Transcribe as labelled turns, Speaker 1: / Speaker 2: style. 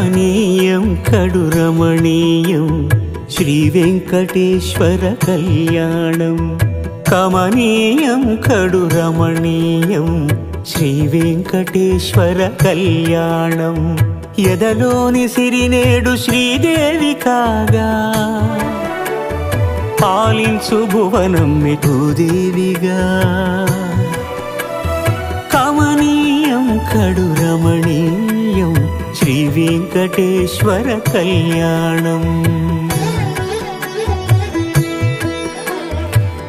Speaker 1: కమనీయం కడు రమణీయం శ్రీ వెంకటేశ్వర కళ్యాణం కమనీయం కడు రమణీయం శ్రీ వెంకటేశ్వర కళ్యాణం ఎదలోని సిరినేడు శ్రీదేవి కాగా పాలించు భువనం మిఠూదేవిగా కమనీయం కడు రమణీయం శ్రీ వెంకటేశ్వర కళ్యాణం